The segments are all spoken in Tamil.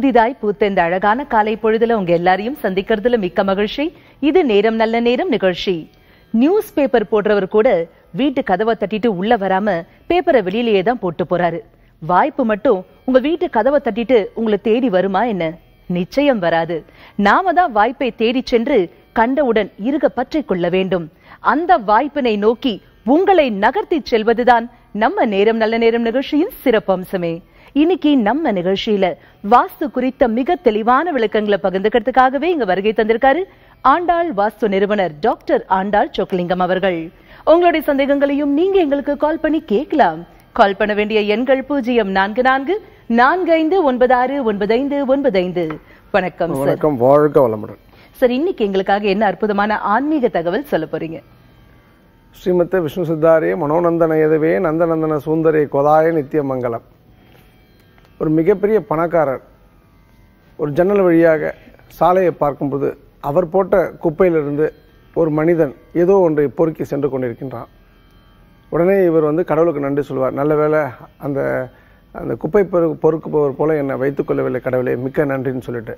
புதிதாய் பூத்த இந்த அழகான காலை பொழுதுல உங்க எல்லாரையும் சந்திக்கிறதுல மிக்க மகிழ்ச்சி இது நேரம் நல்ல நேரம் நிகழ்ச்சி நியூஸ் பேப்பர் போடுறவர் கூட வீட்டு கதவை தட்டிட்டு உள்ள வராம பேப்பரை வெளியிலேயே தான் போட்டு போறாரு வாய்ப்பு மட்டும் உங்க வீட்டு கதவை தட்டிட்டு உங்களை தேடி வருமா என்ன நிச்சயம் வராது நாம தான் வாய்ப்பை தேடி சென்று கண்டவுடன் இருக பற்றிக் கொள்ள வேண்டும் அந்த வாய்ப்பினை நோக்கி உங்களை நகர்த்தி செல்வதுதான் நம்ம நேரம் நல்ல நேரம் நிகழ்ச்சியின் சிறப்பம்சமே இன்னைக்கு நம்ம நிகழ்ச்சியில வாஸ்து குறித்த மிக தெளிவான விளக்கங்களை பகிர்ந்துக்கிறதுக்காகவே இங்க வருகை தந்திருக்காரு ஆண்டாள் வாஸ்து நிறுவனர் டாக்டர் ஆண்டாள் சொக்கலிங்கம் அவர்கள் உங்களுடைய சந்தேகங்களையும் நீங்க எங்களுக்கு கால் பண்ணி கேட்கலாம் கால் பண்ண வேண்டிய எண்கள் பூஜ்ஜியம் நான்கு நான்கு நான்கு ஐந்து ஒன்பது ஆறு ஒன்பது ஐந்து ஒன்பது ஐந்து வணக்கம் சார் வணக்கம் வாழ்க வளமுடன் சார் இன்னைக்கு எங்களுக்காக என்ன அற்புதமான ஆன்மீக தகவல் சொல்ல போறீங்க ஸ்ரீமத்த விஷ்ணு சித்தாரே மனோநந்தன எதவே நந்தநந்தன சுந்தரே கொதாய நித்திய மங்கலம் ஒரு மிகப்பெரிய பணக்காரர் ஒரு ஜன்னல் வழியாக சாலையை பார்க்கும்போது அவர் போட்ட குப்பையிலிருந்து ஒரு மனிதன் ஏதோ ஒன்றை பொறுக்கி சென்று கொண்டிருக்கின்றான் உடனே இவர் வந்து கடவுளுக்கு நன்றி சொல்வார் நல்ல வேளை அந்த அந்த குப்பை பொறு பொறுக்குபவர் போல என்னை வைத்துக்கொள்ளவில்லை கடவுளே மிக்க நன்றின்னு சொல்லிட்டு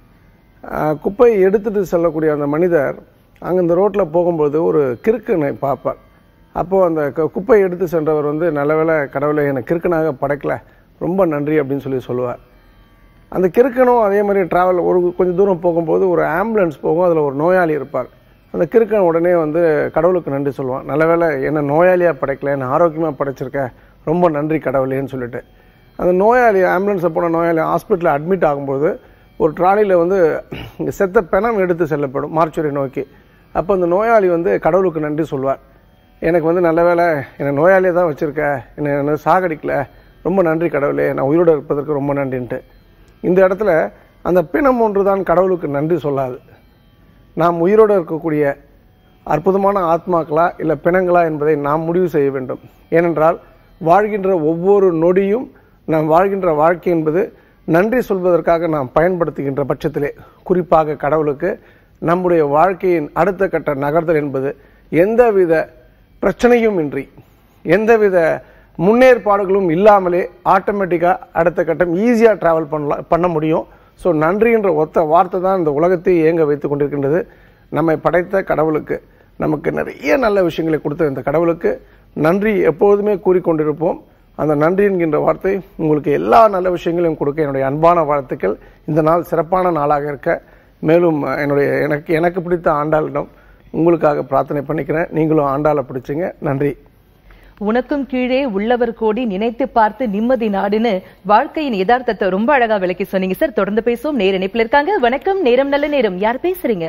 ஆஹ் குப்பை எடுத்துட்டு செல்லக்கூடிய அந்த மனிதர் அங்கே இந்த ரோட்டில் போகும்போது ஒரு கிறுக்கனை பார்ப்பார் அப்போது அந்த கு- குப்பை எடுத்து சென்றவர் வந்து நல்ல வேளை கடவுளை என்னை கிறுக்கனாக படைக்கல ரொம்ப நன்றி அப்படின்னு சொல்லி சொல்லுவார் அந்த கிறுக்கனும் அதே மாதிரி டிராவல் ஒரு கொஞ்சம் தூரம் போகும்போது ஒரு ஆம்புலன்ஸ் போகும் அதில் ஒரு நோயாளி இருப்பார் அந்த கிறுக்கன் உடனே வந்து கடவுளுக்கு நன்றி சொல்லுவான் நல்ல வேளை என்ன நோயாளியாக படைக்கல என்ன ஆரோக்கியமாக படைச்சிருக்க ரொம்ப நன்றி கடவுளேன்னு சொல்லிட்டு அந்த நோயாளி ஆம்புலன்ஸை போன நோயாளி ஹாஸ்பிட்டலில் அட்மிட் ஆகும்போது ஒரு ட்ராலியில் வந்து இங்க செத்த பிணம் எடுத்து செல்லப்படும் மார்ச்சுரி நோக்கி அப்போ அந்த நோயாளி வந்து கடவுளுக்கு நன்றி சொல்வார் எனக்கு வந்து நல்ல வேளை என்னை நோயாளியை தான் வச்சுருக்க என்னை என்ன சாகடிக்கல ரொம்ப நன்றி கடவுளே நான் உயிரோடு இருப்பதற்கு ரொம்ப நன்றின்ட்டு இந்த இடத்துல அந்த பிணம் ஒன்று தான் கடவுளுக்கு நன்றி சொல்லாது நாம் உயிரோடு இருக்கக்கூடிய அற்புதமான ஆத்மாக்களா இல்லை பிணங்களா என்பதை நாம் முடிவு செய்ய வேண்டும் ஏனென்றால் வாழ்கின்ற ஒவ்வொரு நொடியும் நாம் வாழ்கின்ற வாழ்க்கை என்பது நன்றி சொல்வதற்காக நாம் பயன்படுத்துகின்ற பட்சத்திலே குறிப்பாக கடவுளுக்கு நம்முடைய வாழ்க்கையின் அடுத்த கட்ட நகர்தல் என்பது எந்தவித பிரச்சனையும் இன்றி எந்தவித முன்னேற்பாடுகளும் இல்லாமலே ஆட்டோமேட்டிக்காக அடுத்த கட்டம் ஈஸியாக ட்ராவல் பண்ணலாம் பண்ண முடியும் ஸோ நன்றின்ற ஒத்த வார்த்தை தான் இந்த உலகத்தை இயங்க வைத்துக் கொண்டிருக்கின்றது நம்மை படைத்த கடவுளுக்கு நமக்கு நிறைய நல்ல விஷயங்களை கொடுத்த இந்த கடவுளுக்கு நன்றி எப்பொழுதுமே கூறிக்கொண்டிருப்போம் அந்த நன்றி என்கின்ற வார்த்தை உங்களுக்கு எல்லா நல்ல விஷயங்களையும் கொடுக்க என்னுடைய அன்பான வாழ்த்துக்கள் இந்த நாள் சிறப்பான நாளாக இருக்க மேலும் அஹ், என்னுடைய எனக்கு எனக்கு பிடித்த ஆண்டாளிடம் உங்களுக்காக பிரார்த்தனை பண்ணிக்கிறேன் நீங்களும் ஆண்டாளை பிடிச்சிங்க நன்றி உனக்கும் கீழே உள்ளவர் கோடி நினைத்து பார்த்து நிம்மதி நாடுன்னு வாழ்க்கையின் யதார்த்தத்தை ரொம்ப அழகா விளக்கி சொன்னீங்க சார் தொடர்ந்து பேசுவோம் நேர இணைப்புல இருக்காங்க வணக்கம் நேரம் நல்ல நேரம் யார் பேசுறீங்க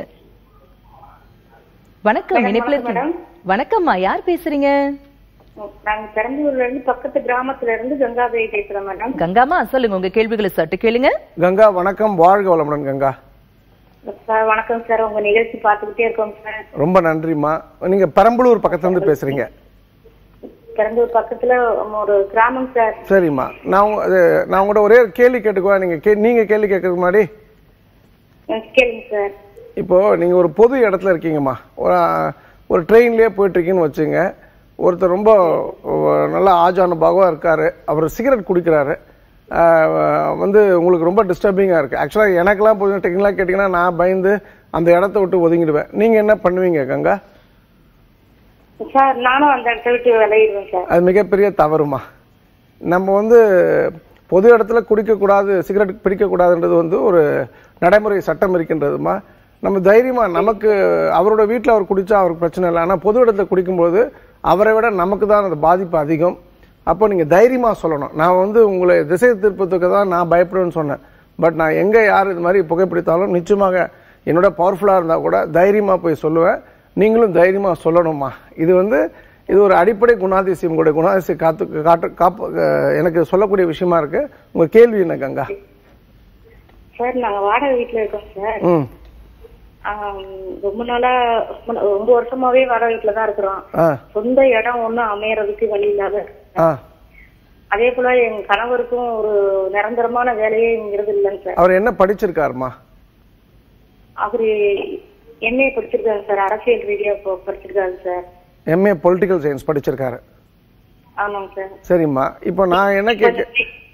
வணக்கம் இணைப்புல இருக்கீங்க வணக்கம்மா யார் பேசுறீங்க நாங்க பெரம்பலூர்ல இருந்து பக்கத்து கிராமத்துல இருந்து கங்காதேவி பேசுறோம் மேடம் கங்காமா சொல்லுங்க உங்க கேள்விகளை சட்டு கேளுங்க கங்கா வணக்கம் வாழ்க வளமுடன் கங்கா சார் வணக்கம் சார் உங்க நிகழ்ச்சி பார்த்துக்கிட்டே இருக்கோம் சார் ரொம்ப நன்றிம்மா நீங்க பெரம்பலூர் பக்கத்துல இருந்து பேசுறீங்க பெரம்பலூர் பக்கத்துல ஒரு கிராமம் சார் சரிம்மா நான் உங்க- அது, நான் உங்கள்கிட்ட ஒரே ஒரு கேள்வி கேட்டுக்குவா நீங்க கே- நீங்க கேள்வி கேட்கறதுக்கு முன்னாடி ம், கேளுங்க சார் இப்போ நீங்க ஒரு பொது இடத்துல இருக்கீங்கம்மா ஒரு ஒரு ட்ரெயின்லயே போயிட்டு இருக்கீங்கன்னு வச்சுங்க ஒருத்தர் ரொம்ப அஹ், நல்ல ஆஜானுபாகவா இருக்காரு அவர் சிகரெட் குடிக்கிறாரு அஹ், வந்து உங்களுக்கு ரொம்ப டிஸ்டர்பிங்கா இருக்கு ஆக்சுவலா எனக்கெல்லாம் போய் டெக்னிக்கலா கேட்டீங்கன்னா நான் பயந்து அந்த இடத்த விட்டு ஒதுங்கிடுவேன் நீங்க என்ன பண்ணுவீங்க கங்கா சார் நானும் அந்த இடத்த விட்டு விளையிடுவேன் சார் அது மிகப்பெரிய தவறுமா நம்ம வந்து பொது இடத்துல குடிக்கக்கூடாது சிகரெட் பிடிக்கக்கூடாதுன்றது வந்து ஒரு நடைமுறை சட்டம் இருக்கின்றதுமா நம்ம தைரியமா நமக்கு அவரோட வீட்டில் அவர் குடிச்சா அவருக்கு பிரச்சனை இல்லை ஆனால் பொது இடத்துல குடிக்கும்போது அவரை விட நமக்கு தான் அந்த பாதிப்பு அதிகம் அப்போ நீங்கள் தைரியமா சொல்லணும் நான் வந்து உங்களை திசை திருப்பத்துக்கு தான் நான் பயப்படுவேன்னு சொன்னேன் பட் நான் எங்கே யார் இது மாதிரி புகைப்பிடித்தாலும் நிச்சயமாக என்னோட பவர்ஃபுல்லாக இருந்தால் கூட தைரியமாக போய் சொல்லுவேன் நீங்களும் தைரியமா சொல்லணுமா இது வந்து இது ஒரு அடிப்படை குணாதிசயம் உங்களுடைய குணாதிசயம் காத்து காட்டு காப்பு அஹ் எனக்கு சொல்லக்கூடிய விஷயமா இருக்கு உங்க கேள்வி என்ன கங்கா சார் நாங்க வாடகை வீட்டுல இருக்கோம் சார் ம் ஆம், ரொம்ப நாளா முன்ன- ரொம்ப வருஷமாவே வாடகை வீட்டுல தான் இருக்கிறோம் ஆ சொந்த இடம் ஒண்ணும் அமையறதுக்கு வழி இல்லாத இருக்கு. ஆ அதே போல எங்க கணவருக்கும் ஒரு நிரந்தரமான வேலையே இங்கிறது இல்லைங்க சார் அவர் என்ன படிச்சிருக்காருமா அவரு எம்ஏ படிச்சிருக்காரு சார் அரசியல் ரீதியா இப்போ படிச்சிருக்காரு சார் எம்ஏ பொலிட்டிக்கல் சயின்ஸ் படிச்சிருக்காரு ஆமாங்க சார் சரிம்மா இப்போ நான் என்ன கேட்க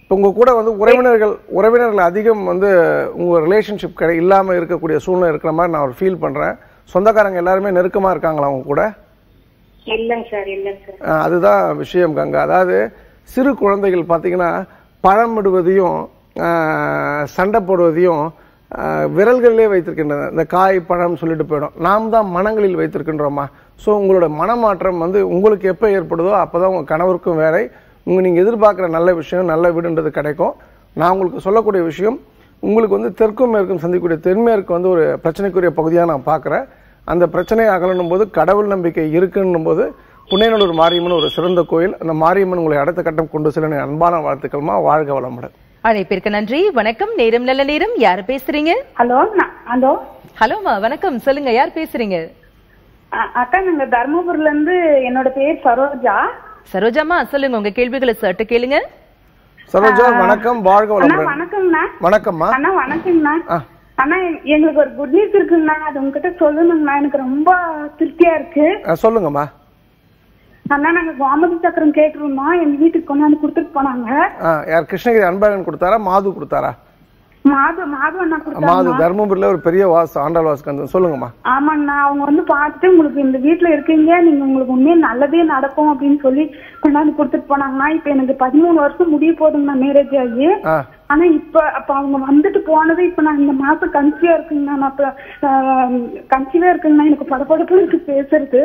இப்போ உங்க கூட வந்து உறவினர்கள் உறவினர்கள் அதிகம் வந்து உங்க ரிலேஷன்ஷிப் கிடை இல்லாம இருக்கக்கூடிய சூழ்நிலை இருக்கிற மாதிரி நான் ஒரு ஃபீல் பண்றேன் சொந்தக்காரங்க எல்லாருமே நெருக்கமா இருக்காங்களா உங்க கூட இல்லைங்க சார் இல்லைங்க சார் அஹ் அதுதான் விஷயம் கங்கா அதாவது சிறு குழந்தைகள் பார்த்தீங்கன்னா பழம் விடுவதையும் அஹ், சண்டை போடுவதையும் அஹ், விரல்களிலே வைத்திருக்கின்றன இந்த காய் பழம் சொல்லிட்டு போயிடும் நாம் தான் மனங்களில் வைத்திருக்கின்றோமா ஸோ உங்களோட மனமாற்றம் வந்து உங்களுக்கு எப்போ ஏற்படுதோ அப்பதான் உங்க கணவருக்கும் வேலை உங்க நீங்க எதிர்பார்க்குற நல்ல விஷயம் நல்ல வீடுன்றது கிடைக்கும் நான் உங்களுக்கு சொல்லக்கூடிய விஷயம் உங்களுக்கு வந்து தெற்கும் மேற்கும் சந்திக்கக்கூடிய தென்மேற்கு வந்து ஒரு பிரச்சனைக்குரிய பகுதியாக நான் பார்க்குறேன் அந்த பிரச்சனையை அகலணும் போது கடவுள் நம்பிக்கை இருக்குன்னும் போது புன்னைநல்லூர் மாரியம்மன் ஒரு சிறந்த கோயில் அந்த மாரியம்மன் உங்களை அடுத்த கட்டம் கொண்டு செல்ல என் அன்பான வாழ்த்துக்கள்மா வாழ்க வளமுடன் அழைப்பிற்கு நன்றி வணக்கம் நேரம் நல்ல நேரம் யார் பேசுறீங்க ஹலோ ஹலோ ஹலோமா வணக்கம் சொல்லுங்க யார் பேசுறீங்க அக்கா நாங்க தர்மபுரில இருந்து என்னோட பேர் சரோஜா சரோஜாமா சொல்லுங்க உங்க கேள்விகளை சட்டு கேளுங்க சரோஜா வணக்கம் வாழ்க அண்ணா வளமுடன் வணக்கம்ண்ணா வணக்கம்மா அண்ணா வணக்கம்ண்ணா ஆ. அண்ணா எங்களுக்கு ஒரு குட் நியூஸ் இருக்குங்கண்ணா அது உங்ககிட்ட சொல்லணுங்கண்ணா எனக்கு ரொம்ப திருப்தியா இருக்கு அஹ் சொல்லுங்கம்மா அண்ணா நாங்க கோமதி சக்கரம் கேட்டிருந்தோம் எங்க வீட்டுக்கு கொண்டாந்து கொடுத்துட்டு போனாங்க ஆ, யார் கிருஷ்ணகிரி அன்பழகன் கொடுத்தாரா மாது கொடுத்தாரா மாது மாது அண்ணா மாது கொடுத்தாங்க தர்மபுரியில ஒரு பெரிய வாசு ஆண்டாள் வாசுக்கு சொல்லுங்கம்மா ஆமாங்கண்ணா அவங்க வந்து பார்த்துட்டு உங்களுக்கு இந்த வீட்ல இருக்கீங்க நீங்க உங்களுக்கு உண்மையே நல்லதே நடக்கும் அப்படின்னு சொல்லி கொண்டாந்து கொடுத்துட்டு போனாங்கண்ணா இப்ப எனக்கு பதிமூணு வருஷம் முடிய போதுங்கண்ணா மேரேஜ் ஆகி ஆ ஆனா இப்ப அப்ப அவங்க வந்துட்டு போனது இப்ப நான் இந்த மாசம் கன்சியா இருக்குங்கண்ணா நான் இப்ப கன்சிவா இருக்குங்கண்ணா எனக்கு படப்படப்பு இருக்கு பேசுறது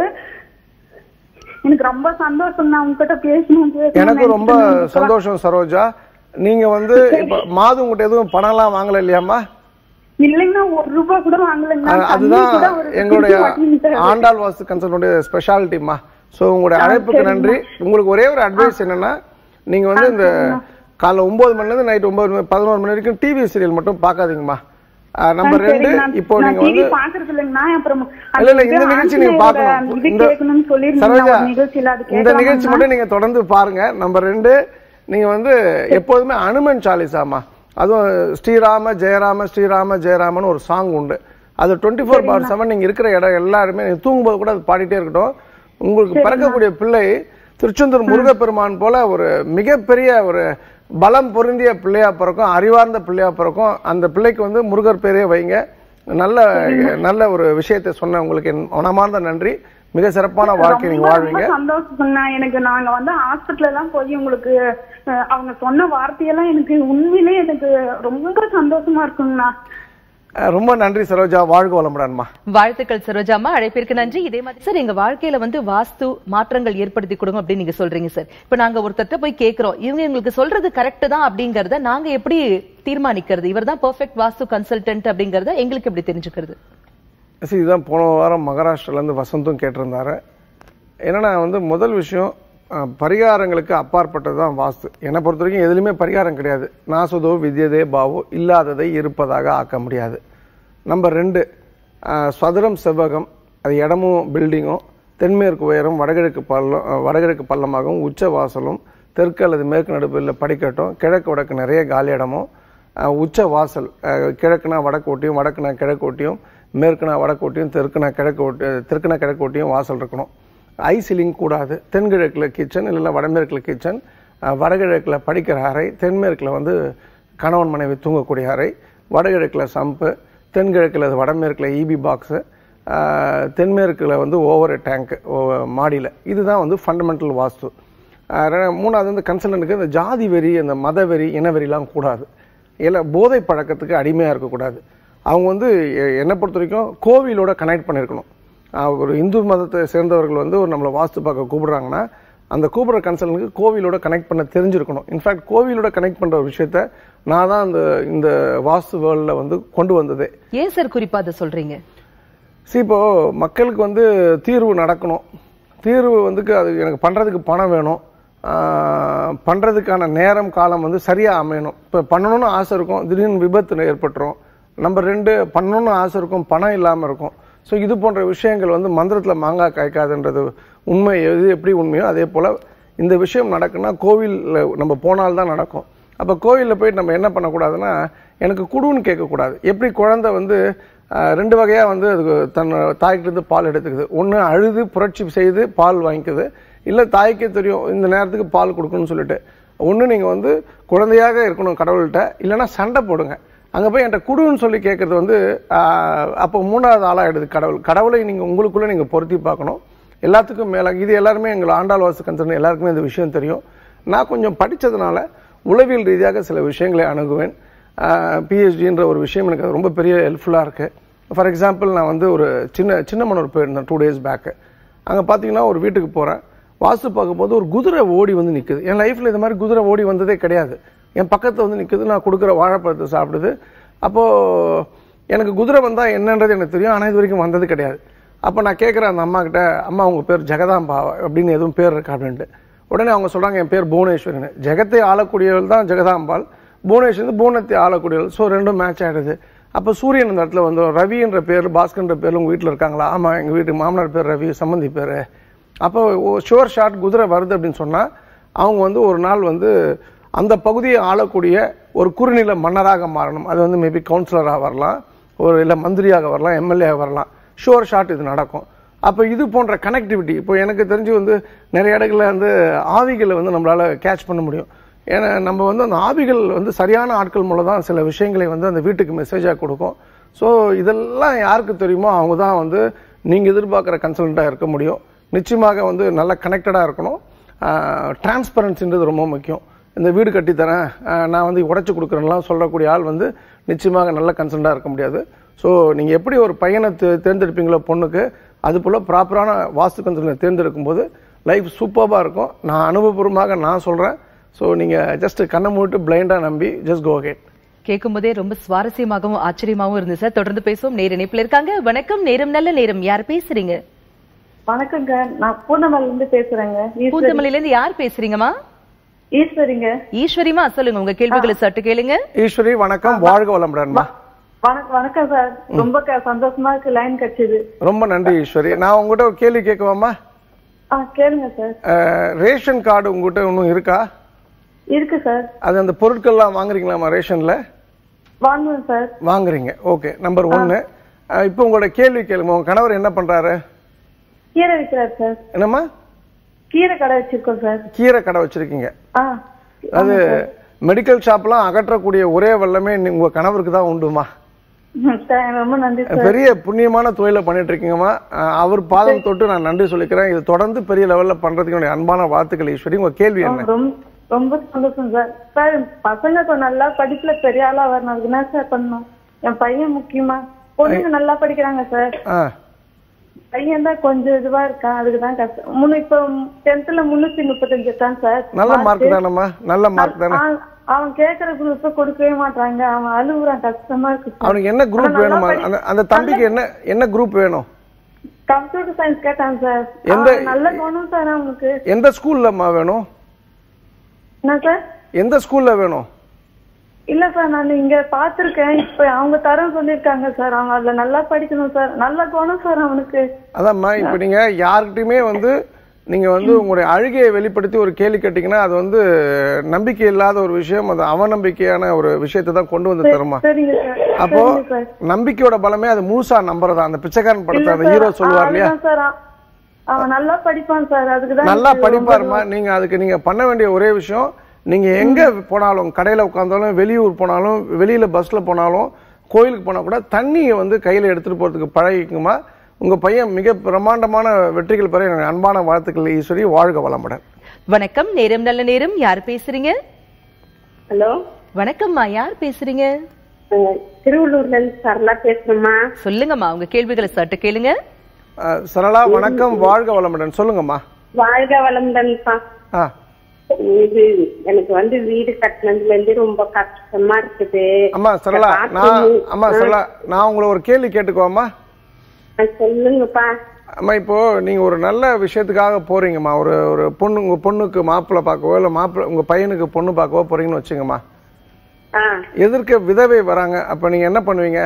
எனக்கு ரொம்ப சந்தோஷம் நான் உங்ககிட்ட பேசணும் பேசணும் எனக்கு ரொம்ப நினைச்சிட்டு சந்தோஷம் சரோஜா நீங்க வந்து இப்ப மாது உங்ககிட்ட எதுவும் பணம்லாம் வாங்கல இல்லையாம்மா இல்லைங்கண்ணா ஒரு ரூபாய் கூட வாங்கலைங்கண்ணா அஹ் தண்ணி அதுதான் கூட ஒரு எங்களுடைய குடிக்க மாட்டேங்குது. ஆண்டாள் வாஸ்து கன்சல்டனுடைய ஸ்பெஷாலிட்டிமா சோ உங்களுடைய அழைப்புக்கு நன்றி உங்களுக்கு ஒரே ஒரு அட்வைஸ் என்னன்னா நீங்க வந்து இந்த காலைல ஒன்பது மணில இருந்து நைட் ஒன்பது மணி பதினோரு மணி வரைக்கும் டிவி சீரியல் மட்டும் பார்க்காதீங்கம்மா நம்பர் சரி, ரெண்டு நான்- இப்போ நான் நீங்க TV வந்து பாக்குறது இல்லைங்கண்ணா, அப்புறம் இல்ல இல்ல இந்த அந்த நிகழ்ச்சி நீங்க ஆஞ்சநேயரோட பார்க்கணும் இது இந்த கேட்கணும்னு சொல்லியிருந்தீங்க சரோஜா ஒரு நிகழ்ச்சியில, அது இந்த கேட்கலாமா? நிகழ்ச்சி மட்டும் நீங்க தொடர்ந்து பாருங்க நம்பர் ரெண்டு நீங்க வந்து எப்போதுமே அனுமன் சாலிசாமா அதுவும் ஸ்ரீராம ஜெயராம ஸ்ரீராம ஜெயராமன் ஒரு சாங் உண்டு அது டுவெண்ட்டி ஃபோர் பார் செவன் நீங்க இருக்கிற இடம் எல்லாருமே நீங்க தூங்கும்போது கூட அது பாடிட்டே இருக்கட்டும் உங்களுக்கு பிறக்கக்கூடிய பிள்ளை திருச்செந்தூர் முருகப்பெருமான் போல ஒரு மிகப்பெரிய ஒரு பலம் பொருந்திய பிள்ளையா பிறக்கும் அறிவார்ந்த பிள்ளையா பிறக்கும் அந்த பிள்ளைக்கு வந்து முருகர் பேரே வைங்க நல்ல நல்ல ஒரு விஷயத்தை சொன்ன உங்களுக்கு என் மனமார்ந்த நன்றி மிக சிறப்பான வாழ்க்கை நீங்க ரொம்ப வாழ்வீங்க ரொம்ப சந்தோஷம்ண்ணா எனக்கு நாங்க வந்து ஹாஸ்பிட்டல் எல்லாம் போய் உங்களுக்கு அஹ், அவங்க சொன்ன வார்த்தையெல்லாம் எனக்கு உண்மையிலே எனக்கு ரொம்ப சந்தோஷமா இருக்குங்கண்ணா அஹ் ரொம்ப நன்றி சரோஜா வாழ்க வளமுடன்மா வாழ்த்துக்கள் சரோஜாமா அழைப்பிற்கு நன்றி இதே மாதிரி சார் எங்க வாழ்க்கையில வந்து வாஸ்து மாற்றங்கள் ஏற்படுத்தி கொடுங்க அப்படின்னு நீங்க சொல்றீங்க சார் இப்ப நாங்க ஒருத்தர்ட்ட போய் கேக்குறோம் இவங்க எங்களுக்கு சொல்றது கரெக்ட் தான் அப்படிங்கறத நாங்க எப்படி தீர்மானிக்கிறது இவர் தான் பெர்ஃபெக்ட் வாஸ்து கன்சல்டன்ட் அப்படிங்கறத எங்களுக்கு எப்படி தெரிஞ்சுக்கிறது சரி இதுதான் போன வாரம் மகாராஷ்டிராலேருந்து வசந்தும் கேட்டிருந்தாரு என்னன்னா வந்து முதல் விஷயம் அஹ், பரிகாரங்களுக்கு அப்பாற்பட்டது தான் வாஸ்து என்னை பொறுத்த வரைக்கும் எதுலையுமே பரிகாரம் கிடையாது நாசுதோ வித்யதே பாவோ இல்லாததை இருப்பதாக ஆக்க முடியாது நம்பர் ரெண்டு அஹ், சதுரம் செவ்வகம் அது இடமும் பில்டிங்கும் தென்மேற்கு உயரம் வடகிழக்கு பள்ளம் அஹ், வடகிழக்கு பள்ளமாகவும் உச்ச வாசலும் தெற்கு அல்லது மேற்கு நடுப்பில் படிக்கட்டும் கிழக்கு வடக்கு நிறைய காலி இடமும் அஹ், உச்ச வாசல் அஹ், கிழக்குனா வடக்கு ஒட்டியும் வடக்குனா கிழக்கு ஒட்டியும் மேற்குனா வடக்கு ஒட்டியும் தெற்குனா கிழக்கு ஒட்டி தெற்குனா கிழக்கு ஒட்டியும் வாசல் இருக்கணும் ஐ சீலிங் கூடாது தென்கிழக்கில் கிச்சன் இல்லைன்னா வடமேற்கில் கிச்சன் வடகிழக்கில் படிக்கிற அறை தென்மேற்கில் வந்து கணவன் மனைவி தூங்கக்கூடிய அறை வடகிழக்கில் சம்பு தென்கிழக்கில் அது வடமேற்கில் இபி பாக்ஸு தென்மேற்கில் வந்து ஓவர் டேங்க் மாடியில் இதுதான் வந்து ஃபண்டமெண்டல் வாஸ்து ஆஹ் ரெ- மூணாவது வந்து கன்சல்டனுக்கு இந்த ஜாதி வெறி இந்த மத வெறி இனவெறிலாம் கூடாது இல்லை போதை பழக்கத்துக்கு அடிமையாக இருக்கக்கூடாது அவங்க வந்து எ- என்னை பொறுத்த வரைக்கும் கோவிலோட கனெக்ட் பண்ணியிருக்கணும் ஆஹ் ஒரு இந்து மதத்தை சேர்ந்தவர்கள் வந்து ஒரு நம்மளை வாஸ்து பார்க்க கூப்பிடுறாங்கன்னா அந்த கூப்பிடுற கன்சல்டனுக்கு கோவிலோட கனெக்ட் பண்ண தெரிஞ்சிருக்கணும் இன்ஃபேக்ட் கோவிலோட கனெக்ட் பண்ணுற ஒரு விஷயத்த நான் தான் அந்த இந்த வாஸ்து வேர்ல்டில் வந்து கொண்டு வந்ததே ஏன் சார் குறிப்பா அதை சொல்றீங்க சரி இப்போ மக்களுக்கு வந்து தீர்வு நடக்கணும் தீர்வு வந்து அது எனக்கு பண்றதுக்கு பணம் வேணும் ஆஹ் பண்றதுக்கான நேரம் காலம் வந்து சரியா அமையணும் இப்போ பண்ணணும்னு ஆசை இருக்கும் திடீர்னு விபத்து ஏற்பட்டுரும் நம்பர் ரெண்டு பண்ணணும்னு ஆசை இருக்கும் பணம் இல்லாம இருக்கும் ஸோ இது போன்ற விஷயங்கள் வந்து மந்திரத்துல மாங்காய் காய்க்காதுன்றது உண்மை எது எப்படி உண்மையோ அதே போல இந்த விஷயம் நடக்குன்னா கோவில்ல நம்ம போனால்தான் நடக்கும் அப்ப கோவில்ல போயிட்டு நம்ம என்ன பண்ணக்கூடாதுன்னா எனக்கு குடுன்னு கேட்கக்கூடாது எப்படி குழந்தை வந்து ஆஹ், ரெண்டு வகையா வந்து அதுக்கு தன் தாய்கிட்ட இருந்து பால் எடுத்துக்குது ஒண்ணு அழுது புரட்சி செய்து பால் வாங்கிக்குது இல்ல தாய்க்கே தெரியும் இந்த நேரத்துக்கு பால் கொடுக்கணும்னு சொல்லிட்டு ஒன்று நீங்கள் வந்து குழந்தையாக இருக்கணும் கடவுள்கிட்ட இல்லைன்னா சண்டை போடுங்க அங்கே போய் என்கிட்ட குடுன்னு சொல்லி கேட்கறது வந்து ஆஹ், அப்போ மூணாவது ஆளாகிடுது கடவுள் கடவுளை நீங்கள் உங்களுக்குள்ளே நீங்கள் பொருத்தி பார்க்கணும் எல்லாத்துக்கும் மேலே இது எல்லாருமே எங்கள் ஆண்டாள் வாசு கன்சர்ன் எல்லாருக்குமே இந்த விஷயம் தெரியும் நான் கொஞ்சம் படித்ததுனால உளவியல் ரீதியாக சில விஷயங்களை அணுகுவேன் பிஹெச்டின்ற ஒரு விஷயம் எனக்கு ரொம்ப பெரிய ஹெல்ப்ஃபுல்லாக இருக்குது ஃபார் எக்ஸாம்பிள் நான் வந்து ஒரு சின்ன சின்னமனூர் போயிருந்தேன் டூ டேஸ் பேக்கு அங்கே பார்த்தீங்கன்னா ஒரு வீட்டுக்கு போகிறேன் வாஸ்து பார்க்கும்போது ஒரு குதிரை ஓடி வந்து நிற்குது என் லைஃப்பில் இது மாதிரி குதிரை ஓடி வந்ததே கிடையாது என் பக்கத்தில் வந்து நிற்குது நான் கொடுக்குற வாழைப்பழத்தை சாப்பிடுது அப்போது எனக்கு குதிரை வந்தால் என்னன்றது எனக்கு தெரியும் ஆனால் இது வரைக்கும் வந்தது கிடையாது அப்போ நான் கேட்குறேன் அந்த அம்மா கிட்ட அம்மா உங்கள் பேர் ஜெகதாம்பா அப்படின்னு எதுவும் பேர் இருக்கா அப்படின்ட்டு உடனே அவங்க சொல்கிறாங்க என் பேர் புவனேஸ்வரன் ஜெகத்தை ஆளக்கூடியவள் தான் ஜெகதாம்பாள் புவனேஸ்வர் வந்து பூனத்தை ஆளக்கூடியவள் ஸோ ரெண்டும் மேட்ச் ஆகிடுது அப்போ சூரியன் இந்த இடத்துல வந்து ரவின்ற பேர் பாஸ்கர்ன்ற பேர் உங்கள் வீட்டில் இருக்காங்களா ஆமாம் எங்கள் வீட்டு மாமனார் பேர் ரவி சம்மந்தி பேர் அப்போ ஷுவர் ஷாட் குதிரை வருது அப்படின்னு சொன்னால் அவங்க வந்து ஒரு நாள் வந்து அந்த பகுதியை ஆளக்கூடிய ஒரு குறுநில மன்னராக மாறணும் அது வந்து மேபி கவுன்சிலராக வரலாம் ஒரு இல்லை மந்திரியாக வரலாம் எம்எல்ஏ வரலாம் ஷுவர் ஷாட் இது நடக்கும் அப்போ இது போன்ற கனெக்டிவிட்டி இப்போ எனக்கு தெரிஞ்சு வந்து நிறைய இடங்களில் வந்து ஆவிகளை வந்து நம்மளால் கேட்ச் பண்ண முடியும் ஏன்னா நம்ம வந்து அந்த ஆவிகள் வந்து சரியான ஆட்கள் மூலம் தான் சில விஷயங்களை வந்து அந்த வீட்டுக்கு மெசேஜாக கொடுக்கும் ஸோ இதெல்லாம் யாருக்கு தெரியுமோ அவங்க தான் வந்து நீங்கள் எதிர்பார்க்குற கன்சல்ட்டாக இருக்க முடியும் நிச்சயமாக வந்து நல்ல கனெக்டடாக இருக்கணும் டிரான்ஸ்பரன்சின்றது ரொம்ப முக்கியம் இந்த வீடு கட்டித்தரேன் ஆஹ் நான் வந்து உடைச்சு கொடுக்குறேன்லாம் சொல்லக்கூடிய ஆள் வந்து நிச்சயமாக நல்ல கன்சல்ட்டாக இருக்க முடியாது ஸோ நீங்கள் எப்படி ஒரு பையனை தே- தேர்ந்தெடுப்பீங்களோ பொண்ணுக்கு அது போல் ப்ராப்பரான வாஸ்து கன்சல்ட்டை தேர்ந்தெடுக்கும் போது லைஃப் சூப்பராக இருக்கும் நான் அனுபவபூர்வமாக நான் சொல்கிறேன் ஸோ நீங்கள் ஜஸ்ட் கண்ணை மூட்டு பிளைண்டாக நம்பி ஜஸ்ட் கோ ஹெட் கேட்கும் போதே ரொம்ப சுவாரஸ்யமாகவும் ஆச்சரியமாகவும் இருந்துச்சு சார் தொடர்ந்து பேசுவோம் நேர இணைப்புல இருக்காங்க வணக்கம் நேரம் நல்ல நேரம் யார் பேசுறீங்க வணக்கங்க நான் பூர்ணமல்ல இருந்து பேசுறேங்க ஈஸ்வரி பூத்தமல்லில இருந்து யார் பேசுறீங்கம்மா ஈஸ்வரிங்க ஈஸ்வரிமா சொல்லுங்க உங்க கேள்விகளை சட்டு கேளுங்க ஈஸ்வரி வணக்கம் வாழ்க வளமுடன்மா வணக்கம் வணக்கம் சார் ரொம்ப க- சந்தோஷமா இருக்கு லைன் கிடைச்சது ரொம்ப நன்றி ஈஸ்வரி நான் உங்ககிட்ட ஒரு கேள்வி கேட்கவாமா ஆ கேளுங்க சார் அஹ், ரேஷன் கார்டு உங்ககிட்ட இன்னும் இருக்கா இருக்கு சார் அது அந்த பொருட்கள்லாம் வாங்குறீங்களாமா ரேஷன்ல வாங்குவேன் சார் வாங்குறீங்க ஓகே நம்பர் ஒன்னு இப்போ உங்களோட கேள்வி கேளுங்க உங்க கணவர் என்ன பண்றாரு கீரை விற்கிறார் சார் என்னம்மா கீரை கடை வச்சிருக்கோம் சார் கீரை கடை வச்சிருக்கீங்க ஆ அது மெடிக்கல் ஷாப்லாம் அகற்றக்கூடிய ஒரே வல்லமே நீ- உங்க கணவருக்கு தான் உண்டுமா ம், சார், ரொம்ப நன்றி சார் பெரிய புண்ணியமான தொழிலை பண்ணிட்டு இருக்கீங்கம்மா அஹ், அவர் பாதம் தொட்டு நான் நன்றி சொல்லிக்கிறேன் இது தொடர்ந்து பெரிய லெவல்ல பண்றதுக்கு என்னுடைய அன்பான வாழ்த்துக்கள் ஈஸ்வரி உங்க கேள்வி என்ன ரொம்ப ரொம்ப சந்தோஷம் சார் சார் பசங்க கொஞ்சம் நல்லா படிப்புல பெரிய ஆளா வரணும் அதுக்கு என்ன சார் பண்ணணும் என் பையன் முக்கியமா பொண்ணுங்க நல்லா படிக்கிறாங்க சார் ஆ பையன் தான் கொஞ்சம் இதுவா இருக்கான் அதுக்கு தான் கஷ்டம் முன்னு இப்ப டென்த்ல முன்னூத்தி முப்பத்தஞ்சு தான் சார் நல்ல மார்க் தானம்மா நல்ல மார்க் தானே அவன் அவன் கேக்குற குரூப் கொடுக்கவே மாட்டாங்க அவன் அழுகுறான் கஷ்டமா இருக்கு சார் அவனுக்கு என்ன குரூப் ஆனா நல்லா வேணுமா படி- அந்த அந்த தம்பிக்கு என்ன என்ன குரூப் வேணும் கம்ப்யூட்டர் சயின்ஸ் கேட்டான் சார் எந்த- அவன் நல்ல குணம் சார் அவனுக்கு எந்த ஸ்கூல்லம்மா வேணும் என்ன சார் எந்த ஸ்கூல்ல வேணும் இல்ல சார் நான் இங்க பாத்திருக்கேன் இப்ப அவங்க தரம் சொல்லிருக்காங்க சார் அவன் அதுல நல்லா படிக்கணும் சார் நல்ல குணம் சார் அவனுக்கு அதாம்மா இப்போ நீங்க யார்கிட்டயுமே வந்து நீங்க வந்து உங்களுடைய அழுகையை வெளிப்படுத்தி ஒரு கேள்வி கேட்டீங்கன்னா அது வந்து நம்பிக்கை இல்லாத ஒரு விஷயம் அது அவநம்பிக்கையான ஒரு விஷயத்தை தான் கொண்டு வந்து தருமா சரிங்க சார் அப்போ சரிங்க சார் நம்பிக்கையோட பலமே அது முழுசா நம்புறதா அந்த பிச்சைக்காரன் இல்ல படத்தை அந்த சார், ஹீரோ சொல்லுவார் இல்லையா அதுதான் சார் அவன் அவன் நல்லா படிப்பான் சார் அதுக்குதான் நல்லா எனக்கு ரொம்ப படிப்பாருமா நீங்க அதுக்கு நீங்க பண்ண வேண்டிய ஒரே விஷயம் நீங்க எங்க போனாலும் கடையில உட்கார்ந்தாலும் வெளியூர் போனாலும் வெளியில பஸ்ல போனாலும் கோயிலுக்கு போனா கூட தண்ணியை வந்து கையில எடுத்துட்டு போறதுக்கு பழகிக்குமா உங்க பையன் மிக பிரம்மாண்டமான வெற்றிகள் பெற என்னுடைய அன்பான வாழ்த்துக்கள் ஈஸ்வரி வாழ்க வளமுடன் வணக்கம் நேரம் நல்ல நேரம் யார் பேசுறீங்க ஹலோ வணக்கம்மா யார் பேசுறீங்க அஹ் திருவள்ளூர்ல இருந்து சரளா பேசுறேம்மா சொல்லுங்கம்மா உங்க கேள்விகளை சட்டு கேளுங்க அஹ், சரளா வணக்கம் வாழ்க வளமுடன் சொல்லுங்கம்மா வாழ்க வளமுடன்ப்பா ஆ இது எனக்கு வந்து வீடு கட்டினதுல இருந்து ரொம்ப கஷ்டமா இருக்குது அம்மா சரளா நான் அம்மா சரளா நான் உங்களை ஒரு கேள்வி கேட்டுக்கோமா அஹ் சொல்லுங்கப்பா அம்மா இப்போ நீங்க ஒரு நல்ல விஷயத்துக்காக போறீங்கம்மா ஒரு ஒரு பொண்ணு உங்க பொண்ணுக்கு மாப்பிள்ளை பார்க்கவோ இல்ல மாப்பிள்ளை உங்க பையனுக்கு பொண்ணு பார்க்கவோ போறீங்கன்னு வச்சுங்கம்மா ஆ எதிர்க்க விதவை வராங்க அப்ப நீங்க என்ன பண்ணுவீங்க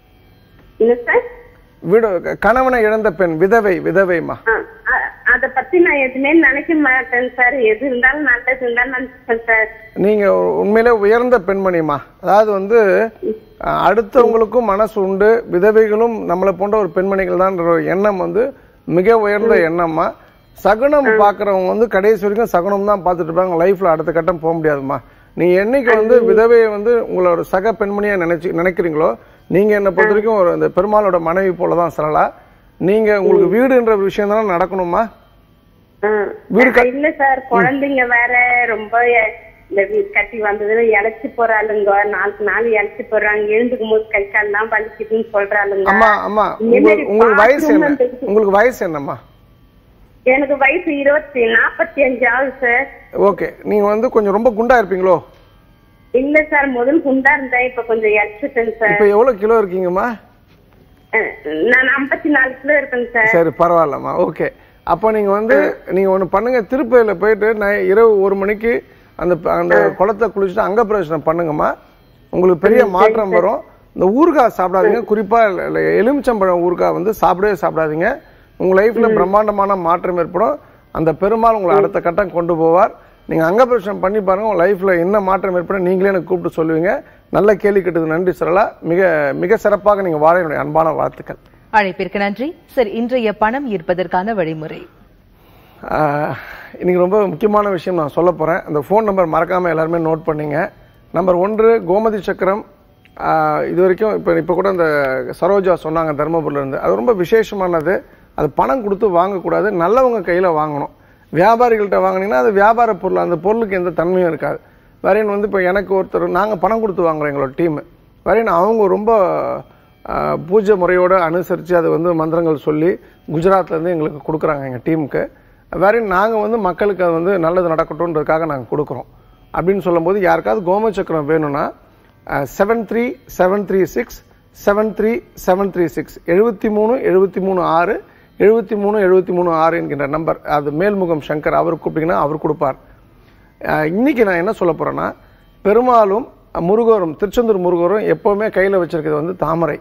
என்ன சார் வீடு கணவனை இழந்த பெண் விதவை விதவைமா ஆ, அ- அத பத்தி நான் எதுவுமே நினைக்க மாட்டேன் சார் எது இருந்தாலும் நல்லது இருந்தாலும் நினைச்சேன் சார் நீங்க உண்மையிலே உயர்ந்த பெண்மணிமா அதாவது வந்து அஹ், அடுத்தவங்களுக்கும் மனசு உண்டு விதவைகளும் நம்மளை போன்ற ஒரு பெண்மணிகள் தான் எண்ணம் வந்து மிக உயர்ந்த எண்ணம்மா சகுனம் பாக்குறவங்க வந்து கடைசி வரைக்கும் சகுனம் தான் பார்த்துட்டு இருப்பாங்க லைஃப்ல அடுத்த கட்டம் போக முடியாதும்மா நீங்க என்னைக்கு வந்து விதவையை வந்து உங்களோட சக பெண்மணியா நினைச்சு நினைக்கிறீங்களோ நீங்க என்ன பொறுத்த வரைக்கும் ஒரு இந்த பெருமாளோட மனைவி போலதான் சரளா நீங்க உங்களுக்கு வீடுன்ற விஷயம் தானே நடக்கணுமா வீடு ஆ, இல்ல சார் குழந்தைங்க வேற ரொம்ப எ- இந்த வீடு கட்டி வந்ததுல இழைச்சு போறாளுங்க நாளுக்கு நாள் இழைச்சு போறாங்க எழுந்துக்கும் போது கை கால்லாம் வலிக்குதுன்னு சொல்றாளுங்க அம்மா அம்மா இந்த மாதிரி உங்களுக்கு உங்களுக்கு வயசு bathroom என்ன ல போயிட்டு- உங்களுக்கு வயசு என்னம்மா எனக்கு வயசு இருபத்தி நாற்பத்தி அஞ்சு ஆகுது சார் ஓகே நீங்க வந்து கொஞ்சம் ரொம்ப குண்டா இருப்பீங்களோ இல்ல சார் முதல் குண்டா இருந்தேன் இப்ப கொஞ்சம் இழைச்சிட்டேன் சார் இப்ப எவ்வளவு கிலோ இருக்கீங்கம்மா அஹ், நான் ஐம்பத்தி நாலு கிலோ இருக்கேங்க சார் சரி பரவாயில்லம்மா ஓகே அப்போ நீங்க வந்து நீங்க ஒண்ணு பண்ணுங்க திருப்பதியில போயிட்டு நான் இரவு ஒரு மணிக்கு அந்த அந்த குளத்தை குளிச்சுட்டு அங்க பிரவேசனம் பண்ணுங்கம்மா உங்களுக்கு பெரிய மாற்றம் வரும் இந்த ஊறுகாய் சாப்பிடாதீங்க குறிப்பா எ- எ- எலுமிச்சம்பழம் ஊறுகாய் வந்து சாப்பிடவே சாப்பிடாதீங்க உங்க லைஃப்ல பிரம்மாண்டமான மாற்றம் ஏற்படும் அந்த பெருமாள் உங்களை அடுத்த கட்டம் கொண்டு போவார் நீங்க அங்க பிரவேசனம் பண்ணி பாருங்க உங்க லைஃப்ல என்ன மாற்றம் ஏற்படும் நீங்களே எனக்கு கூப்பிட்டு சொல்லுவீங்க நல்ல கேள்வி கேட்டது நன்றி சரளா மிக மிக சிறப்பாக நீங்க வாழ என்னுடைய அன்பான வாழ்த்துக்கள் அழைப்பிற்கு நன்றி சார் இன்றைய பணம் ஈர்ப்பதற்கான வழிமுறை ஆஹ், இன்னைக்கு ரொம்ப முக்கியமான விஷயம் நான் சொல்ல போறேன் அந்த ஃபோன் நம்பர் மறக்காம எல்லாருமே நோட் பண்ணீங்க நம்பர் ஒன்று கோமதி சக்கரம் ஆஹ், இது வரைக்கும் இப்போ இப்போ கூட அந்த சரோஜா சொன்னாங்க தருமபுரில இருந்து அது ரொம்ப விசேஷமானது அது பணம் கொடுத்து வாங்கக்கூடாது நல்லவங்க கையில வாங்கணும் வியாபாரிகள்கிட்ட வாங்குனீங்கன்னா அது வியாபார பொருள் அந்த பொருளுக்கு எந்த தன்மையும் இருக்காது வரையன் வந்து இப்போ எனக்கு ஒருத்தர் நாங்கள் பணம் கொடுத்து வாங்குறோம் எங்களோட டீம் வரையன் அவங்க ரொம்ப ஆஹ், பூஜை முறையோட அனுசரித்து அது வந்து மந்திரங்கள் சொல்லி குஜராத்ல இருந்து எங்களுக்கு கொடுக்குறாங்க எங்கள் டீமுக்கு வேற நாங்கள் வந்து மக்களுக்கு அது வந்து நல்லது நடக்கட்டும்ன்றதுக்காக நாங்கள் கொடுக்குறோம் அப்படின்னு சொல்லும்போது யாருக்காவது கோம சக்கரம் வேணும்னா seven three seven three six seven three seven three six எழுபத்தி மூணு எழுபத்தி மூணு ஆறு எழுபத்தி மூணு எழுபத்தி மூணு ஆறு என்கின்ற நம்பர் அது மேல்முகம் சங்கர் அவர் கூப்பிட்டீங்கன்னா அவர் கொடுப்பார் அஹ், இன்னைக்கு நான் என்ன சொல்ல போறேன்னா பெருமாளும் முருகரும் திருச்செந்தூர் முருகரும் எப்பவுமே கையில வச்சிருக்கிறது வந்து தாமரை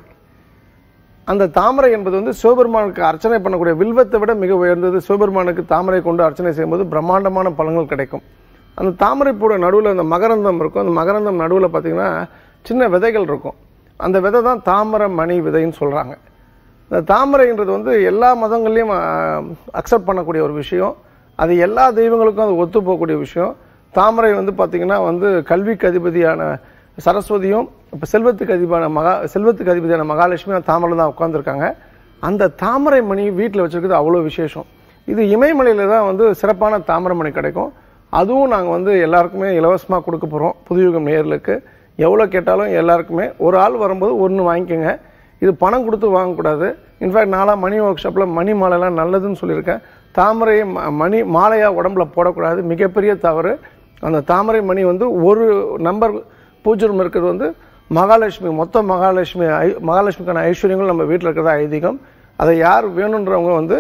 அந்த தாமரை என்பது வந்து சிவபெருமானுக்கு அர்ச்சனை பண்ணக்கூடிய வில்வத்தை விட மிக உயர்ந்தது சிவபெருமானுக்கு தாமரை கொண்டு அர்ச்சனை செய்யும்போது பிரம்மாண்டமான பலன்கள் கிடைக்கும் அந்த தாமரை பூட நடுவில் அந்த மகரந்தம் இருக்கும் அந்த மகரந்தம் நடுவில் பார்த்தீங்கன்னா சின்ன விதைகள் இருக்கும் அந்த விதை தான் தாமரை மணி விதைன்னு சொல்றாங்க இந்த தாமரைன்றது வந்து எல்லா மதங்கள்லையும் அக்செப்ட் பண்ணக்கூடிய ஒரு விஷயம் அது எல்லா தெய்வங்களுக்கும் அது ஒத்து போகக்கூடிய விஷயம் தாமரை வந்து பார்த்தீங்கன்னா வந்து கல்விக்கு அதிபதியான சரஸ்வதியும் இப்போ செல்வத்துக்கு அதிபதியான மகா செல்வத்துக்கு அதிபதியான மகாலட்சுமி தாமரை தான் உட்காந்துருக்காங்க அந்த தாமரை மணி வீட்டில் வச்சிருக்கிறது அவ்வளோ விசேஷம் இது இமயமலையில தான் வந்து சிறப்பான தாமரை மணி கிடைக்கும் அதுவும் நாங்கள் வந்து எல்லாருக்குமே இலவசமாக கொடுக்க போகிறோம் புதுயுகம் நேயர்களுக்கு எவ்வளோ கேட்டாலும் எல்லாருக்குமே ஒரு ஆள் வரும்போது ஒன்று வாங்கிக்கோங்க இது பணம் கொடுத்து வாங்கக்கூடாது இன்ஃபேக்ட் நான்லாம் மணி ஒர்க் ஷாப்பில் மணி மாலைலாம் நல்லதுன்னு சொல்லியிருக்கேன் தாமரையை ம- மணி மாலையாக உடம்புல போடக்கூடாது மிகப்பெரிய தவறு அந்த தாமரை மணி வந்து ஒரு நம்பர் பூஜை ரூம் இருக்கிறது வந்து மகாலட்சுமி மொத்த மகாலட்சுமி ஐ- மகாலட்சுமிக்கான ஐஸ்வர்யங்கள் நம்ம வீட்டில் இருக்கிறதா ஐதீகம் அதை யார் வேணுன்றவங்க வந்து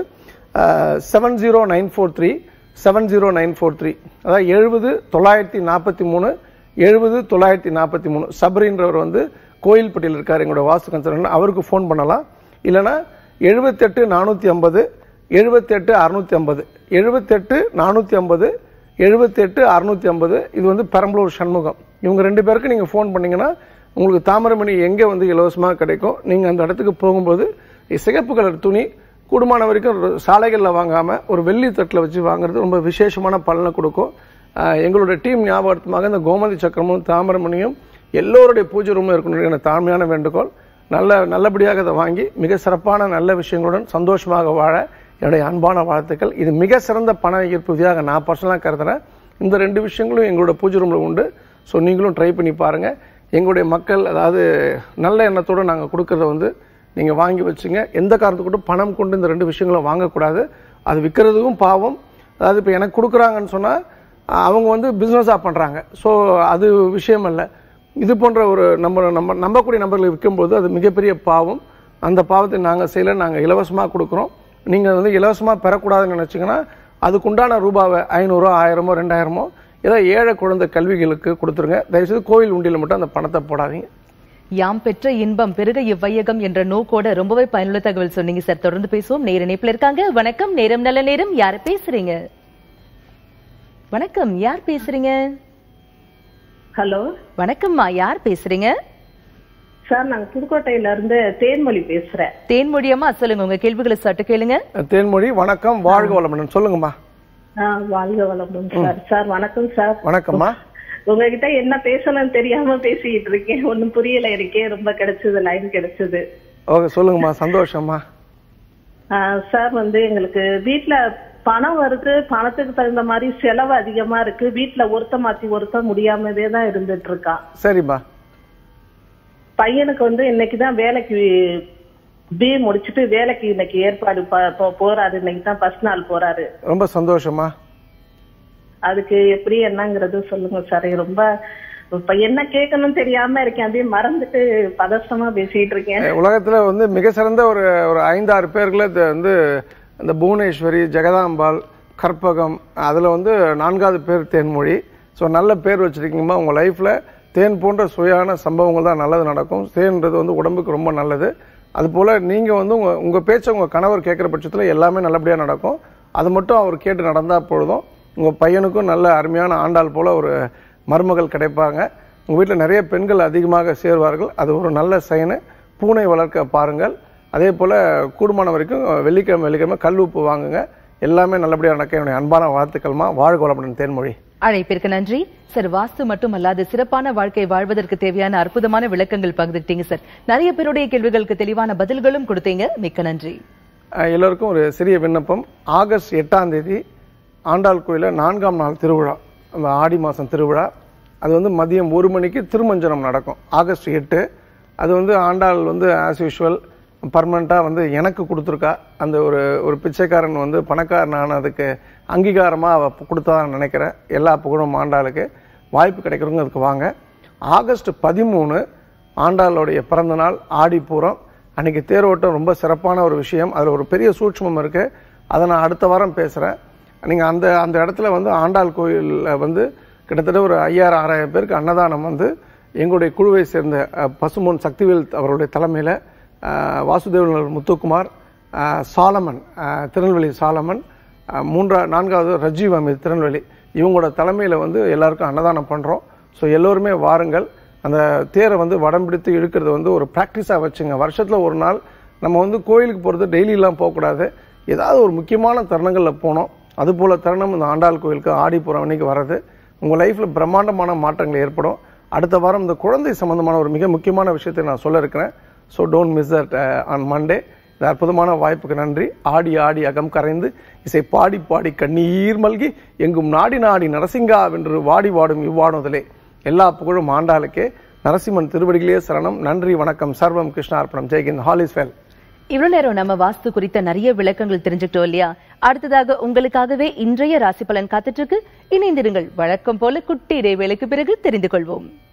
seven zero nine four three seven zero nine four three அதாவது எழுபது தொள்ளாயிரத்தி நாற்பத்தி மூணு எழுபது தொள்ளாயிரத்தி நாற்பத்தி மூணு சபரின்றவர் வந்து கோயில்பட்டியில் இருக்கார் எங்களோட வாஸ்து கன்சல்டன் அவருக்கு ஃபோன் பண்ணலாம் இல்லைன்னா எழுபத்தெட்டு நானூற்றி ஐம்பது எழுபத்தெட்டு அறுநூத்தி ஐம்பது எழுபத்தெட்டு நானூற்றி ஐம்பது எழுபத்தெட்டு அறுநூத்தி ஐம்பது இது வந்து பெரம்பலூர் சண்முகம் இவங்க ரெண்டு பேருக்கு நீங்கள் ஃபோன் பண்ணீங்கன்னா உங்களுக்கு தாமரைமணி எங்கே வந்து இலவசமாக கிடைக்கும் நீங்கள் அந்த இடத்துக்கு போகும்போது சிகப்பு கலர் துணி கூடுமான வரைக்கும் ஒரு சாலைகளில் வாங்காமல் ஒரு வெள்ளி தட்டில் வச்சு வாங்குறது ரொம்ப விசேஷமான பலனை கொடுக்கும் ஆஹ் எங்களோட டீம் ஞாபகார்த்தமாக இந்த கோமதி சக்கரமும் தாமரமணியும் எல்லோருடைய பூஜை ரூமும் இருக்கணும் என தாழ்மையான வேண்டுகோள் நல்ல நல்லபடியாக அதை வாங்கி மிக சிறப்பான நல்ல விஷயங்களுடன் சந்தோஷமாக வாழ என்னுடைய அன்பான வாழ்த்துக்கள் இது மிக சிறந்த பண ஈர்ப்பு விதியாக நான் பர்சனலாக கருதுறேன் இந்த ரெண்டு விஷயங்களும் எங்களோட பூஜை ரூமில் உண்டு ஸோ நீங்களும் ட்ரை பண்ணி பாருங்கள் எங்களுடைய மக்கள் அதாவது நல்ல எண்ணத்தோடு நாங்கள் கொடுக்கறத வந்து நீங்கள் வாங்கி வச்சுங்க எந்த காரணத்துக்கு கூட பணம் கொண்டு இந்த ரெண்டு விஷயங்களும் வாங்கக்கூடாது அது விற்கிறதுக்கும் பாவம் அதாவது இப்போ எனக்கு கொடுக்குறாங்கன்னு சொன்னால் அவங்க வந்து பிஸ்னஸாக பண்ணுறாங்க ஸோ அது விஷயம் அல்ல இது போன்ற ஒரு நம்ம நம்ம நம்பக்கூடிய நபர்களை விற்கும்போது அது மிகப்பெரிய பாவம் அந்த பாவத்தை நாங்கள் செய்யல நாங்கள் இலவசமாக கொடுக்குறோம் நீங்கள் வந்து இலவசமாக பெறக்கூடாதுன்னு நினச்சிங்கன்னா அதுக்குண்டான ரூபாவை ஐநூறோ ஆயிரமோ ரெண்டாயிரமோ ஏதோ ஏழை குழந்தை கல்விகளுக்கு கொடுத்துருங்க தயவுசெய்து கோவில் உண்டியில் மட்டும் அந்த பணத்தை போடாதீங்க யாம் பெற்ற இன்பம் பெருக இவ்வையகம் என்ற நோக்கோட ரொம்பவே பயனுள்ள தகவல் சொன்னீங்க சார் தொடர்ந்து பேசுவோம் நேர இணைப்புல இருக்காங்க வணக்கம் நேரம் நல்ல நேரம் யார் பேசுறீங்க வணக்கம் யார் பேசுறீங்க ஹலோ வணக்கம்மா யார் பேசுறீங்க சார் நாங்க புதுக்கோட்டையில இருந்து தேன்மொழி பேசுறேன் தேன்மொழியம்மா சொல்லுங்க உங்க கேள்விகளை சட்டு கேளுங்க தேன்மொழி வணக்கம் வாழ்க வளமுடன் சொல்லுங்கம்மா ஆ, வாழ்க வளமுடன் சார் சார் வணக்கம் சார் வணக்கம்மா உங்ககிட்ட என்ன பேசணும்னு தெரியாம பேசிட்டு இருக்கேன் ஒண்ணும் புரியல இருக்கே ரொம்ப கிடைச்சது லைன் கிடைச்சது ஓகே சொல்லுங்கம்மா சந்தோஷம்மா ஆ, சார் வந்து எங்களுக்கு வீட்ல பணம் வருது பணத்துக்கு தகுந்த மாதிரி செலவு அதிகமா இருக்கு வீட்ல ஒருத்த மாத்தி ஒருத்த முடியாமவே தான் இருந்துட்டு இருக்கான் சரிம்மா பையனுக்கு வந்து இன்னைக்குதான் வேலைக்கு பி முடிச்சிட்டு வேலைக்கு இன்னைக்கு ஏற்பாடு ப- போ- போறாரு இன்னைக்கு தான் ஃபர்ஸ்ட் நாள் போறாரு ரொம்ப சந்தோஷமா அதுக்கு எப்படி என்னங்கிறது சொல்லுங்க சார் ரொம்ப இப்ப என்ன கேட்கணும் தெரியாம இருக்கேன் அப்படியே மறந்துட்டு பதஷ்டமா பேசிட்டு இருக்கேன் உலகத்துல வந்து மிக சிறந்த ஒரு ஒரு ஐந்தாறு பேர்களை இது வந்து இந்த புவனேஸ்வரி ஜெகதாம்பாள் கற்பகம் அதுல வந்து நான்காவது பேர் தேன்மொழி ஸோ நல்ல பேர் வச்சிருக்கீங்கம்மா உங்க லைஃப்ல தேன் போன்ற சுயான சம்பவங்கள் தான் நல்லது நடக்கும் தேன்ன்றது வந்து உடம்புக்கு ரொம்ப நல்லது அதுபோல நீங்க வந்து உங்க உங்க பேச்சை உங்க கணவர் கேட்குற பட்சத்துல எல்லாமே நல்லபடியா நடக்கும் அது மட்டும் அவர் கேட்டு நடந்தா பொழுதும் உங்க பையனுக்கும் நல்ல அருமையான ஆண்டாள் போல ஒரு மருமகள் கிடைப்பாங்க உங்க வீட்டில் நிறைய பெண்கள் அதிகமாக சேர்வார்கள் அது ஒரு நல்ல செயனு பூனை வளர்க்க பாருங்கள் அதே போல கூடுமான வரைக்கும் வெள்ளிக்கிழமை வெள்ளிக்கிழமை கல் உப்பு வாங்குங்க எல்லாமே நல்லபடியாக நடக்க என்னுடைய அன்பான வாழ்த்துக்கள்மா வாழ்க வளமுடன் தேன்மொழி அழைப்பிற்கு நன்றி சார் வாஸ்து மட்டும் அல்லாது சிறப்பான வாழ்க்கை வாழ்வதற்கு தேவையான அற்புதமான விளக்கங்கள் பகிர்ந்துட்டீங்க சார் நிறைய பேருடைய கேள்விகளுக்கு தெளிவான பதில்களும் கொடுத்தீங்க மிக்க நன்றி அஹ் எல்லோருக்கும் ஒரு சிறிய விண்ணப்பம் ஆகஸ்ட் எட்டாம் தேதி ஆண்டாள் கோயிலில் நான்காம் நாள் திருவிழா அந்த ஆடி மாதம் திருவிழா அது வந்து மதியம் ஒரு மணிக்கு திருமஞ்சனம் நடக்கும் ஆகஸ்ட் எட்டு அது வந்து ஆண்டாள் வந்து ஆஸ் யூஷுவல் பர்மனெண்ட்டாக வந்து எனக்கு கொடுத்துருக்கா அந்த ஒரு ஒரு பிச்சைக்காரன் வந்து பணக்காரன் ஆனதுக்கு அங்கீகாரமாக அவ கொடுத்ததா நான் நினைக்கிறேன் எல்லா புகழும் ஆண்டாளுக்கு வாய்ப்பு கிடைக்கிறவங்க அதுக்கு வாங்க ஆகஸ்ட் பதிமூணு ஆண்டாளுடைய பிறந்த நாள் ஆடிப்பூரம் அன்னைக்கு தேரோட்டம் ரொம்ப சிறப்பான ஒரு விஷயம் அதில் ஒரு பெரிய சூட்சுமம் இருக்கு அதை நான் அடுத்த வாரம் பேசுகிறேன் நீங்கள் அந்த அந்த இடத்துல வந்து ஆண்டாள் கோயிலில் வந்து கிட்டத்தட்ட ஒரு ஐயாயிரம் ஆறாயிரம் பேருக்கு அன்னதானம் வந்து எங்களுடைய குழுவை சேர்ந்த அஹ், பசும்பொன் சக்திவேல் அவருடைய தலைமையில் வாசுதேவன் முத்துக்குமார் அஹ், சாலமன் அஹ், திருநெல்வேலி சாலமன் அஹ், மூன்றா நான்காவது ரஜீவ் அமீத் திருநெல்வேலி இவங்களோட தலைமையில் வந்து எல்லாருக்கும் அன்னதானம் பண்ணுறோம் ஸோ எல்லோருமே வாருங்கள் அந்த தேரை வந்து வடம் பிடித்து இழுக்கிறது வந்து ஒரு ப்ராக்டிஸாக வச்சுங்க வருஷத்தில் ஒரு நாள் நம்ம வந்து கோயிலுக்கு போகிறது டெய்லியெல்லாம் போகக்கூடாது ஏதாவது ஒரு முக்கியமான தருணங்களில் போனோம் அதுபோல் தருணம் இந்த ஆண்டாள் கோயிலுக்கு ஆடிப்புறம் அன்னைக்கு வர்றது உங்கள் லைஃப்பில் பிரம்மாண்டமான மாற்றங்கள் ஏற்படும் அடுத்த வாரம் இந்த குழந்தை சம்பந்தமான ஒரு மிக முக்கியமான விஷயத்தை நான் சொல்ல இருக்கிறேன் so don't miss that on Monday இந்த அற்புதமான வாய்ப்புக்கு நன்றி ஆடி ஆடி அகம் கரைந்து இசை பாடி பாடி கண்ணீர் மல்கி எங்கும் நாடி நாடி நரசிங்கா வென்று வாடி வாடும் இவ்வாடுதலே எல்லா புகழும் ஆண்டாளுக்கே நரசிம்மன் திருவடிகளே சரணம் நன்றி வணக்கம் சர்வம் கிருஷ்ணார்ப்பணம் ஜெய்கின் ஹால் இஸ் வெல் இவ்வளவு நேரம் நம்ம வாஸ்து குறித்த நிறைய விளக்கங்கள் தெரிஞ்சுக்கிட்டோம் இல்லையா அடுத்ததாக உங்களுக்காகவே இன்றைய ராசி பலன் காத்துட்டு இருக்கு இணைந்திருங்கள் வழக்கம் போல குட்டி இடைவேளைக்கு பிறகு தெரிந்து கொள்வோம்